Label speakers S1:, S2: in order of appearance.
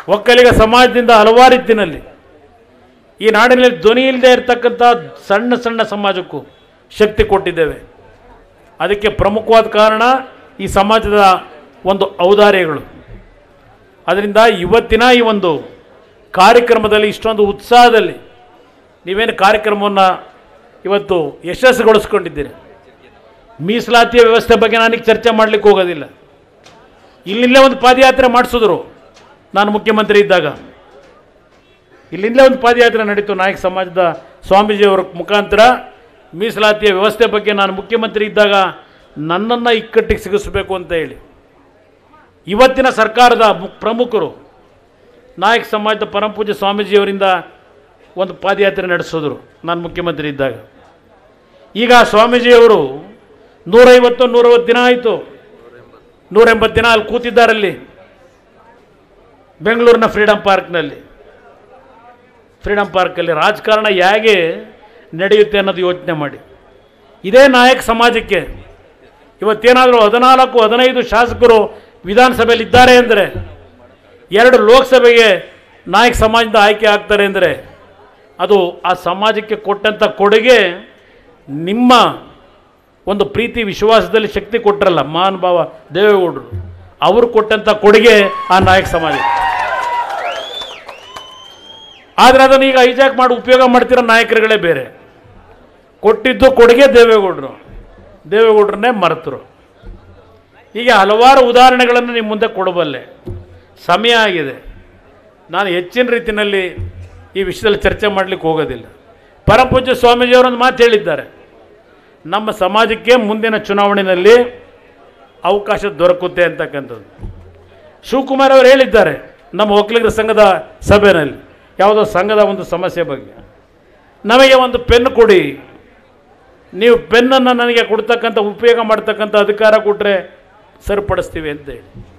S1: ಒಕ್ಕಲಿಗ ಸಮಾಜದಿಂದ ಹಲವಾರು ರೀತಿಯಲ್ಲಿ ಈ ನಾಡಿನಲ್ಲಿ ಧ್ವನಿ ಇಲ್ಲದೆ ಇರತಕ್ಕಂಥ ಸಣ್ಣ ಸಣ್ಣ ಸಮಾಜಕ್ಕೂ ಶಕ್ತಿ ಕೊಟ್ಟಿದ್ದೇವೆ ಅದಕ್ಕೆ ಪ್ರಮುಖವಾದ ಕಾರಣ ಈ ಸಮಾಜದ ಒಂದು ಔದಾರ್ಯಗಳು ಅದರಿಂದ ಇವತ್ತಿನ ಈ ಒಂದು ಕಾರ್ಯಕ್ರಮದಲ್ಲಿ ಇಷ್ಟೊಂದು ಉತ್ಸಾಹದಲ್ಲಿ ನೀವೇನು ಕಾರ್ಯಕ್ರಮವನ್ನು ಇವತ್ತು ಯಶಸ್ಸುಗೊಳಿಸ್ಕೊಂಡಿದ್ದೀರಿ ಮೀಸಲಾತಿಯ ವ್ಯವಸ್ಥೆ ಬಗ್ಗೆ ನನಗೆ ಚರ್ಚೆ ಮಾಡಲಿಕ್ಕೆ ಹೋಗೋದಿಲ್ಲ ಇಲ್ಲಿಂದಲೇ ಒಂದು ಪಾದಯಾತ್ರೆ ಮಾಡಿಸಿದ್ರು ನಾನು ಮುಖ್ಯಮಂತ್ರಿ ಇದ್ದಾಗ ಇಲ್ಲಿಂದಲೇ ಒಂದು ಪಾದಯಾತ್ರೆ ನಡೀತು ನಾಯಕ ಸಮಾಜದ ಸ್ವಾಮೀಜಿಯವರ ಮುಖಾಂತರ ಮೀಸಲಾತಿಯ ವ್ಯವಸ್ಥೆ ಬಗ್ಗೆ ನಾನು ಮುಖ್ಯಮಂತ್ರಿ ಇದ್ದಾಗ ನನ್ನನ್ನು ಇಕ್ಕಟ್ಟಿಗೆ ಸಿಗಿಸ್ಬೇಕು ಅಂತ ಹೇಳಿ ಇವತ್ತಿನ ಸರ್ಕಾರದ ಮು- ಪ್ರಮುಖರು ನಾಯಕ ಸಮಾಜದ ಪರಮಪೂಜ್ಯ ಸ್ವಾಮೀಜಿಯವರಿಂದ ಒಂದು ಪಾದಯಾತ್ರೆ ನಡೆಸಿದ್ರು ನಾನು ಮುಖ್ಯಮಂತ್ರಿ ಇದ್ದಾಗ ಈಗ ಸ್ವಾಮೀಜಿಯವರು ನೂರೈವತ್ತು ನೂರೈವತ್ತು ದಿನ ಆಯಿತು ನೂರ ಎಂಬತ್ತು ದಿನ ಅಲ್ಲಿ ಕೂತಿದ್ದಾರಲ್ಲಿ ಬೆಂಗಳೂರಿನ ಫ್ರೀಡಮ್ ಪಾರ್ಕ್ನಲ್ಲಿ ಫ್ರೀಡಮ್ ಪಾರ್ಕಲ್ಲಿ ರಾಜಕಾರಣ ಹೇಗೆ ನಡೆಯುತ್ತೆ ಅನ್ನೋದು ಯೋಚನೆ ಮಾಡಿ ಇದೇ ನಾಯಕ ಸಮಾಜಕ್ಕೆ ಇವತ್ತೇನಾದರೂ ಹದಿನಾಲ್ಕು ಹದಿನೈದು ಶಾಸಕರು ವಿಧಾನಸಭೆಯಲ್ಲಿ ಇದ್ದಾರೆ ಅಂದರೆ ಎರಡು ಲೋಕಸಭೆಗೆ ನಾಯಕ ಸಮಾಜದ ಆಯ್ಕೆ ಆಗ್ತಾರೆ ಅಂದರೆ ಅದು ಆ ಸಮಾಜಕ್ಕೆ ಕೊಟ್ಟಂಥ ಕೊಡುಗೆ ನಿಮ್ಮ ಒಂದು ಪ್ರೀತಿ ವಿಶ್ವಾಸದಲ್ಲಿ ಶಕ್ತಿ ಕೊಟ್ಟರಲ್ಲ ಮಹಾನುಭಾವ ದೇವೇಗೌಡರು ಅವರು ಕೊಟ್ಟಂಥ ಕೊಡುಗೆ ಆ ನಾಯಕ ಸಮಾಜ ಆದರೆ ಅದನ್ನು ಈಗ ಹೈಜಾಕ್ ಮಾಡಿ ಉಪಯೋಗ ಮಾಡ್ತಿರೋ ನಾಯಕರುಗಳೇ ಬೇರೆ ಕೊಟ್ಟಿದ್ದು ಕೊಡುಗೆ ದೇವೇಗೌಡರು ದೇವೇಗೌಡರನ್ನೇ ಮರೆತರು ಹೀಗೆ ಹಲವಾರು ಉದಾಹರಣೆಗಳನ್ನು ನಿಮ್ಮ ಮುಂದೆ ಕೊಡಬಲ್ಲೆ ಸಮಯ ಆಗಿದೆ ನಾನು ಹೆಚ್ಚಿನ ರೀತಿಯಲ್ಲಿ ಈ ವಿಷಯದಲ್ಲಿ ಚರ್ಚೆ ಮಾಡಲಿಕ್ಕೆ ಹೋಗೋದಿಲ್ಲ ಪರಪೂಜ್ಯ ಸ್ವಾಮೀಜಿಯವರೊಂದು ಮಾತು ಹೇಳಿದ್ದಾರೆ ನಮ್ಮ ಸಮಾಜಕ್ಕೆ ಮುಂದಿನ ಚುನಾವಣೆಯಲ್ಲಿ ಅವಕಾಶ ದೊರಕುತ್ತೆ ಅಂತಕ್ಕಂಥದ್ದು ಶಿವಕುಮಾರ್ ಅವರು ಹೇಳಿದ್ದಾರೆ ನಮ್ಮ ಒಕ್ಕಲಿಗರ ಸಂಘದ ಸಭೆಯಲ್ಲಿ ಯಾವುದೋ ಸಂಘದ ಒಂದು ಸಮಸ್ಯೆ ಬಗ್ಗೆ ನಮಗೆ ಒಂದು ಪೆನ್ ಕೊಡಿ ನೀವು ಪೆನ್ನನ್ನು ನನಗೆ ಕೊಡ್ತಕ್ಕಂಥ ಉಪಯೋಗ ಮಾಡ್ತಕ್ಕಂಥ ಅಧಿಕಾರ ಕೊಟ್ಟರೆ ಸರಿಪಡಿಸ್ತೀವಿ ಅಂತ ಹೇಳಿ